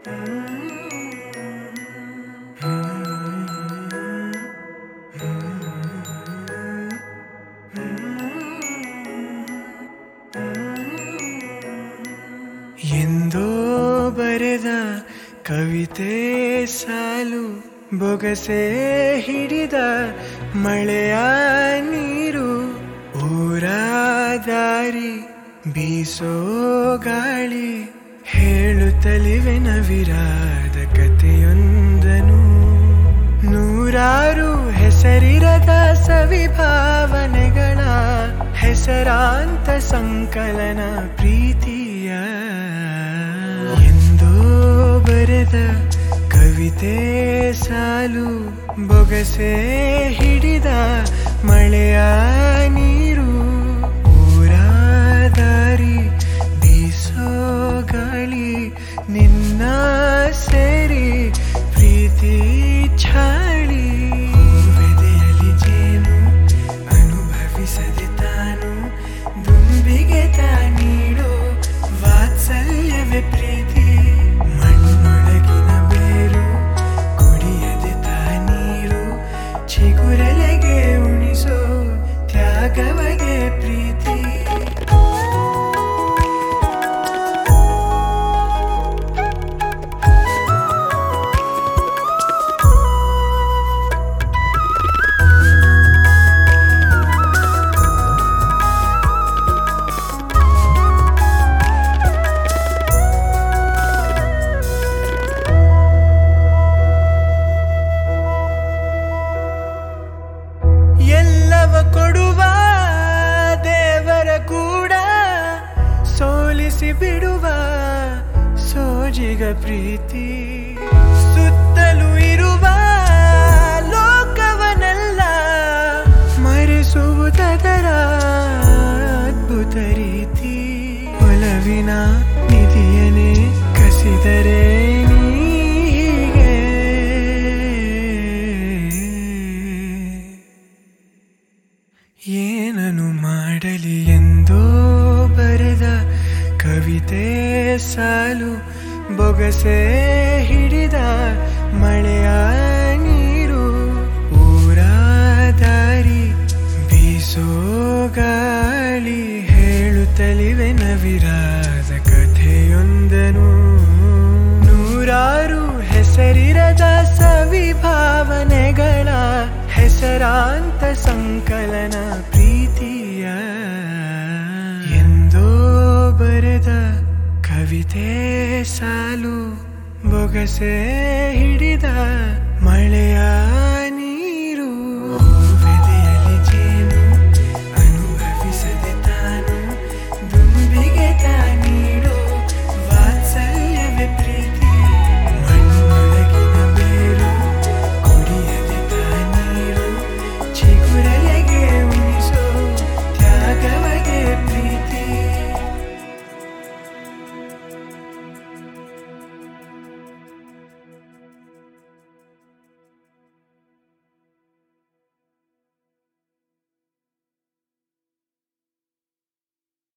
ಎಂದೋ ಬರೆದ ಕವಿತೆ ಸಾಲು ಬೊಗಸೆ ಹಿಡಿದ ಮಳೆಯ ನೀರು ಊರ ದಾರಿ ಬೀಸೋ ಗಾಳಿ ಹೇಳುತ್ತಲಿವೆ ನವಿರಾದ ಕಥೆಯೊಂದನು ನೂರಾರು ಹೆಸರಿರದ ಸವಿಭಾವನೆಗಳ ಹೆಸರಾಂತ ಸಂಕಲನ ಪ್ರೀತಿಯ ಎಂದೋ ಬರೆದ ಕವಿತೆ ಸಾಲು ಬೊಗಸೆ ಹಿಡಿದ ಮಳೆಯ ನೀರು ಊರ ದಾರಿ ಬೀಸೋ ಗಾಳಿ ನಿನ್ನ ಸೇರಿ ಪ್ರೀತಿ ಛಾಳಿ ಬೆದೆಯಲಿ ಜೇನು ಅನುಭವಿಸದೆ ತಾನು ದುಂಬಿಗೆ ತಾ ನೀಡೋ ವಾತ್ಸಲ್ಯವೇ ಪ್ರೀತಿ ಮಣ್ಣೊಳಗಿನ ಬೇರು ಕುಡಿಯದೆ ತಾ ನೀರು ಚಿಗುರೆಲೆಗೆ ಉಣಿಸೋ ತ್ಯಾಗವಗೆ ಪ್ರೀತಿ ಎಲ್ಲವ ಕೊಡುವ ದೇವರ ಕೂಡ ಸೋಲಿಸಿ ಬಿಡುವ ಸೋಜಿಗ ಪ್ರೀತಿ ಸುತ್ತಲೂ ಇರುವ ಲೋಕವನೆಲ್ಲ ಮರೆಸುವುದರ ಅದ್ಭುತ ರೀತಿ ಒಲವಿನ ನಿಧಿಯನೇ ಕಸಿದರೆ ನೀ ಹೀಗೆ ಏನನು ಮಾಡಲಿ ಎಂದೋ ಬರೆದ ಕವಿತೆ ಸಾಲು ಬೊಗಸೆ ಹಿಡಿದ ಮಳೆಯ ನೀರು ಊರ ದಾರಿ ಬೀಸೋ ಗಾಳಿ ಹೇಳುತ್ತಲಿವೆ ನವಿರಾದ ಕಥೆಯೊಂದನು ನೂರಾರು ಹೆಸರಿರದ ಸವಿಭಾವನೆಗಳ ಹೆಸರಾಂತ ಸಂಕಲನ ಪ್ರೀತಿಯ ಎಂದೋ ಬರೆದ ಕವಿತೆ ಸಾಲು ಬೊಗಸೆ ಹಿಡಿದ ಮಳೆಯ